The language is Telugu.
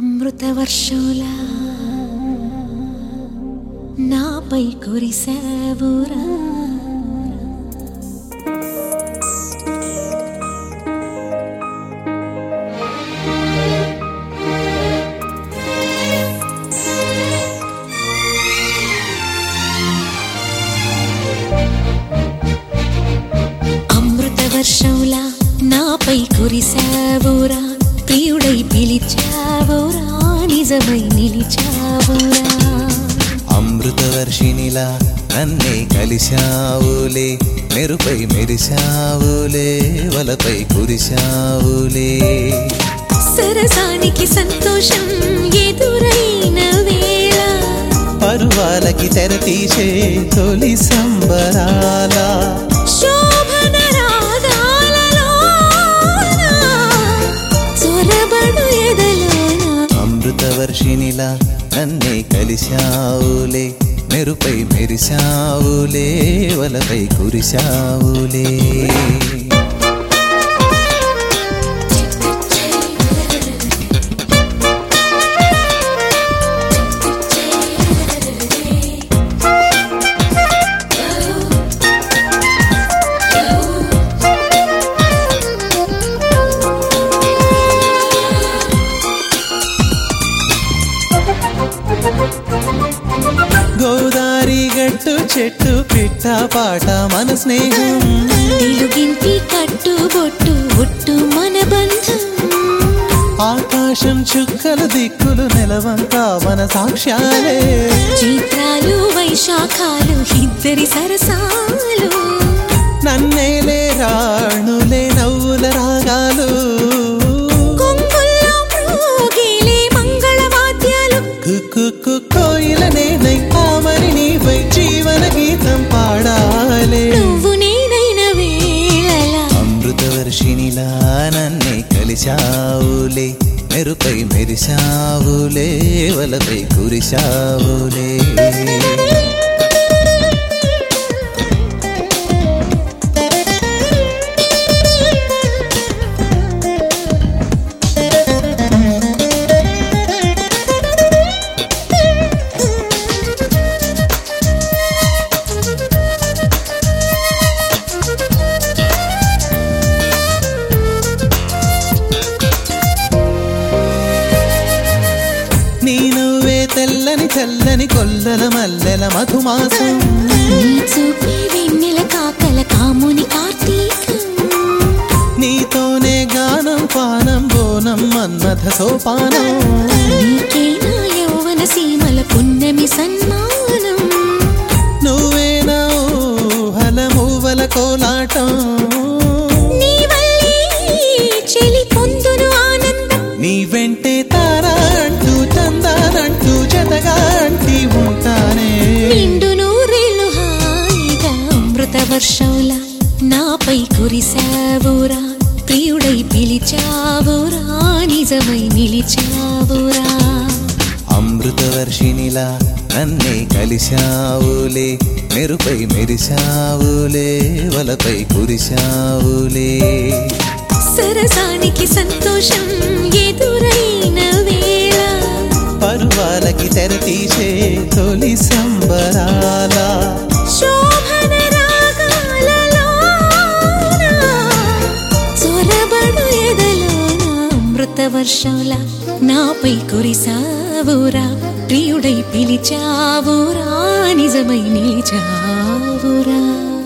అమృత వర్షంలా నాపై కురిసావురా అమృత వర్షంలా నాపై కురిసావురా ప్రియుడై పిలిచావురా నిజమై నిలిచావురా అమృతవర్షినిలా నన్నే కలిశావులే మెరుపై మెరిశావులే వలపై కురిశావులే సరసానికి సంతోషం ఎదురైన వేళ పరువాలకి తెర తీసే తొలి సంబరాల శోభన రాగాలలోన చొరబడు ఎదలోన అమృతవర్షినిలా నన్నే కలిశావులే మెరుపై మెరిశావులే వలపై కురిశావులే గోదారి గట్టు చెట్టు పిట్ట పాట మన స్నేహం తెలుగింటి కట్టుబొట్టు ఒట్టు మన బంధం ఆకాశం చుక్కలు దిక్కులు నెలవంతా మన సాక్ష్యాలే చిత్రాలు వైశాఖాలు ఇద్దరి సరసాలు నన్నేలే రాణులే నవ్వుల రాగాలు కొంగుల్లో మ్రోగిలే మంగళవాద్యాలు కుక్కు కోయిల నేనై ఆమరి నీపై జీవన గీతం పాడాలే నువ్వు నేనైన వేళలా అమృతవర్షినిలా నన్నే కలిశావులే మెరుపై మెరిశావులే వలపై కురిశావులే నీ నువ్వే తెల్లని తెల్లని కొల్లల మల్లెల మధుమాసం నీ చూపే వెన్నెల కాకల కాముని కార్తీకం నీతోనే గానం పానం బోనం మన్మథ సోపానం నీకే నా యౌవన సీమల పున్నమి సన్మానం నువ్వే నా ఊహల మూవల కోలాటం నీ వల్లే చెలి పొందును ఆనందం నీ వెంటే తారా అంటూ చందానంటూ జతగా అంటి ఉంటానే నిండు నూరేళ్ళు హాయిగా అమృత వర్షంలా నాపై కురిసావురా ప్రియుడై పిలిచావురా నిజమై నిలిచావురా అమృతవర్షినిలా నన్నే కలిశావులే మెరుపై మెరిశావులే వలపై కురిశావులే సరసానికి సంతోషం ఎదురైన వేళ పరువాలకి తెర తీసే తొలి సంబరాల శోభన రాగాలలోన చొరబడు ఎదలోన అమృత వర్షంలా నాపై కురిసావురా ప్రియుడై పిలిచావురా నిజమై నిలిచావురా